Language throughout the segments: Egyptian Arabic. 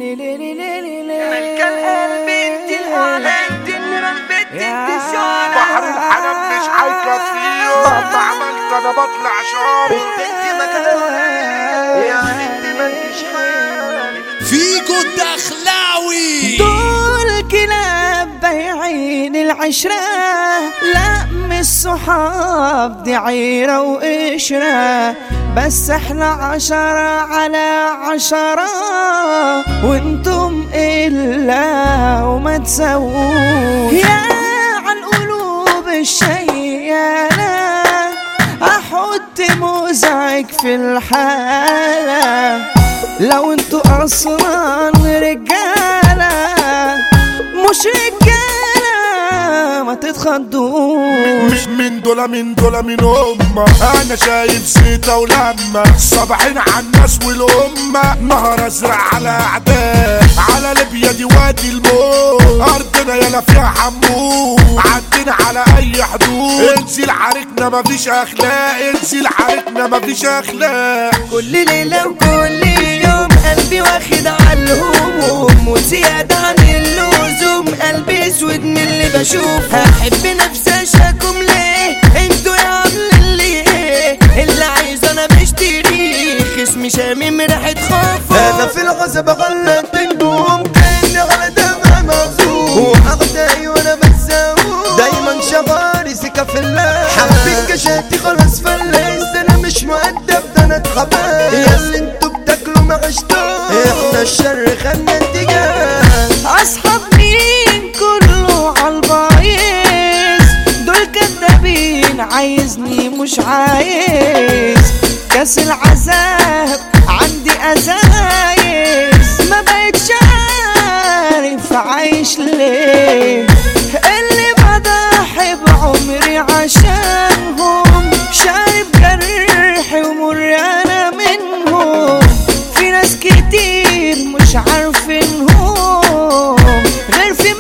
ملك القلب انت الاعلى انت النيران بنت انت الشعلة بحر الحنان مش هيكفيه مهما عملت انا بطلع شارع انت مكانها يعني انت مالكش حال فيكو الدخلاوي دول كلاب بايعين العشرة لا مش صحاب دي عيرة وقشرة بس احنا عشرة على عشرة وانتم إلا وما تسووش يا عالقلوب الشيالة احط مزعج في الحالة لو انتوا اصلا رجالة مش رجالة ما تتخضوش مش من دول من دول من أمة أنا شايف زيطة ولمة صابعين على الناس والأمة نهر أزرق على أعداء على ليبيا دي وادي الموت أرضنا يلا فيها حمود عدينا على أي حدود انزل عاركنا مفيش أخلاق انزل عاركنا مفيش أخلاق كل ليلة وكل يوم قلبي واخد على الهموم وزيادة عن اللزوم قلبي اسود من اللي بشوف هحب نفسي اشاكم ليه انتوا يا عاملين ليه اللي عايز انا بشتري خصمي شامم ريحة خوف انا في الغصب غلطت النوم كاني على دمع مغزوم واخدعي وانا بتساوم دايما شغالي سكة في الله حبيت كشاتي خلاص فلس انا مش مؤدب ده انا اتخبى يا اللي انتوا بتاكلوا ما عشتوش احنا الشر خدنا اتجاه اصحاب مين كله عالبايظ دول كدابين عايزني مش عايز كاس العذاب عندي ازايز ما بقتش عارف عايش ليه اللي بضحي بعمري عشانهم شارب جرحي ومر انا منهم في ناس كتير مش عارفينهم غير في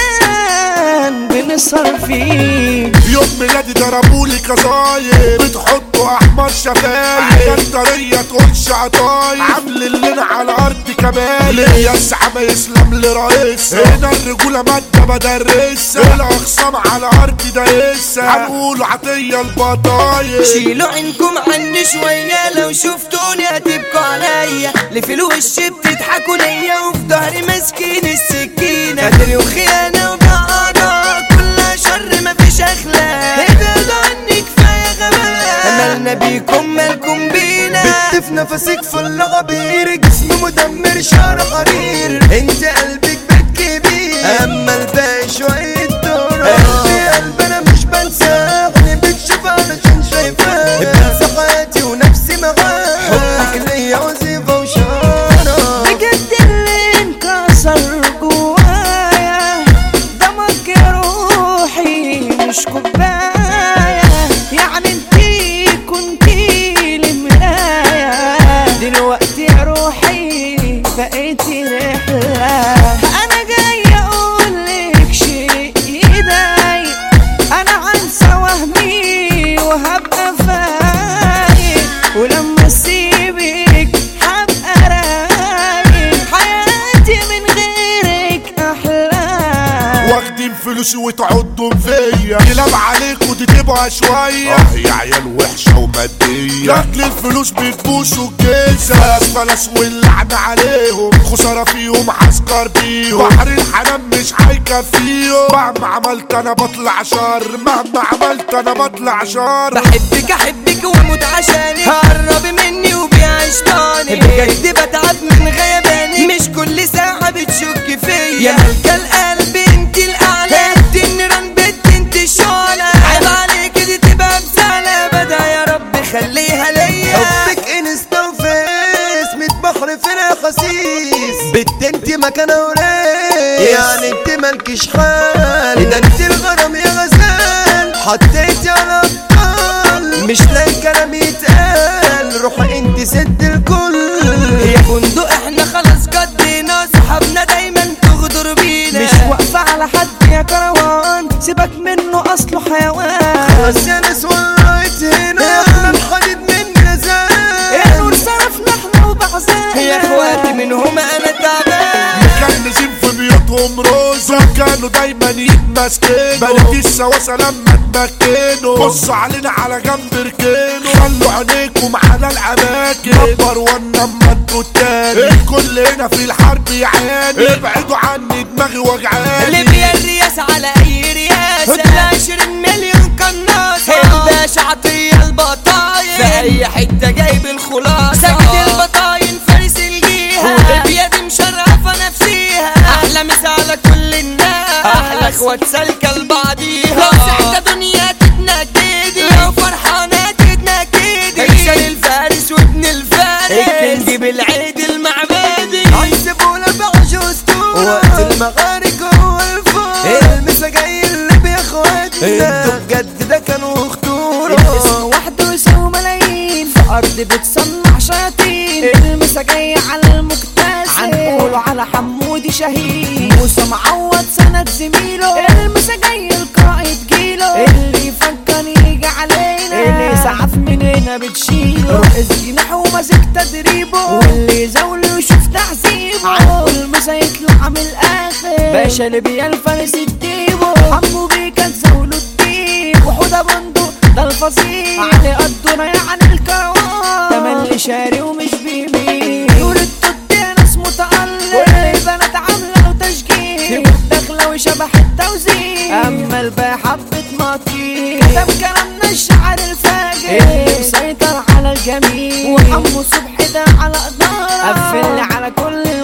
مكان بنسهر فيه يوم ميلادي ضربولي كظاير بتحطوا احمر شفايف حاجات طريه تقولش عطايف عامل الليل على ارض كبايل يا الزعامة يسلم لرئيس هنا الرجوله ماده بدرسها الاخصام على ارض دايسها هنقولوا عطيه البطايق شيلوا عينكم عني شوية لو شفتوني هتبكوا عليا اللي في الوش بتضحكوا ليا وفي ظهري ماسكين السكينة قدر وخيانة وبعضة كلها شر مفيش أخلاق ابعدوا عني كفاية غباء مالنا بيكم مالكم بينا بت في نفسك فل غبير جسم مدمر شعر حرير انت قلبك بيت كبير اما الباقي شوية دور قلبي قلب انا مش بنساه اللي بتشوف علشان شايفاه بنسى حياتي ونفسي معاه حبك ليا وظيفة وشارة بجد اللي انكسر جوايا دمك يا روحي مش كوباية يعني انتي كنتي لي مراية دلوقتي يا روحي بقيتي رحلة انا جاي اقولك شيء يضايق انا هنسى وهمي وهبقى فايق ولما اسيبك هبقى رايق حياتي من غيرك احلى واخدين فلوسي وتعضوا فيا كلاب عليكوا دي تبقى شوية اه يا عيال وحشة ومادية لاجل الفلوس بتبوسوا الجيزة فلس فلس واللعنة عليهم خسارة فيهم عسكر بيهم بحر الحنان مش هيكفيهم مهما عملت انا بطلع شر مهما عملت انا بطلع شر بحبك احبك واموت عشانك قربي مني وبيعيش طاني بجد بتعب من غيباني مش كل ساعة بتشك فيا يا ملكة القلب انت الاعلى انت النيران بنت انت الشعلة عيب عليك دي تبقى بسالة بدا يا رب خليها ليا حبك انستا وفيس ميت بحر فينا خسيس بنت انت مكانة وريس يعني انت مالكش حال ده انت الغرام يا غزال حطيتي على ابطال مش لاقي كلام يتقال روحي انت ست الكل يا فندق احنا خلاص قضينا صحابنا دايما تغدر بينا مش واقفة على حد يا كروان سيبك منه اصله حيوان خلاص يا ناس ولعت هنا احنا الحديد من يا نور صرفنا احنا وبعزانا يا اخواتي منهم انا تعبان كله دايما يتمسكنوا بلد السواسة لما تمكنوا بصوا علينا على جنب ركنوا خلوا عينيكم على الاماكن نمبر وان لما انتوا التاني الكل هنا في الحرب يعاني ابعدوا عني دماغي وجعاني ليبيا الرياسة على اي رياسة هدى عشرين مليون قناصة الباشا عطية البطاين في اي حتة جايب الخلاصة سجد البطاين فارس الجيهة وليبيا دي مشرفة نفسيها احلى مسا على كل الناس احلى اخوات سالكة لبعضيها لو سحتة دنيا تتنكدي لو فرحانة تتنكدي اكسر الفارس وابن الفارس الكنج بالعيد المعبدي عالزبونة بعش اسطورة وقت المغارق هو الفور المسا جاي اللي يا اخواتنا انتوا بجد ده كانوا خطورة الاسم وحده يساوي ملايين في ارض بتصنع شياطين المسا جاي على المكتسب هنقوله على حمودي شهيد موسى معوض سند زميله المسا جاي القائد جيله اللي يفكر يجي علينا اللي سعف مننا بتشيله رئيس جناح وماسك تدريبه واللي يزاوله يشوف تعذيبه عنه المسا يطلع من الاخر باشا ليبيا الفارس الديبو حمو بيه كان زاوله الديب وحوده بندق ده الفصيل علي قدنا يعني الكروان تملي شاري ومش بيمين نور التوت ناس متألق واللي بنات عاملة له تشجيع داخلة وشبح التوزيع أما الباقي حبة مطير كتب كلامنا الشعر الفاجر اللي مسيطر على الجميع وحمو صبحي ده على إدارة قفل على كل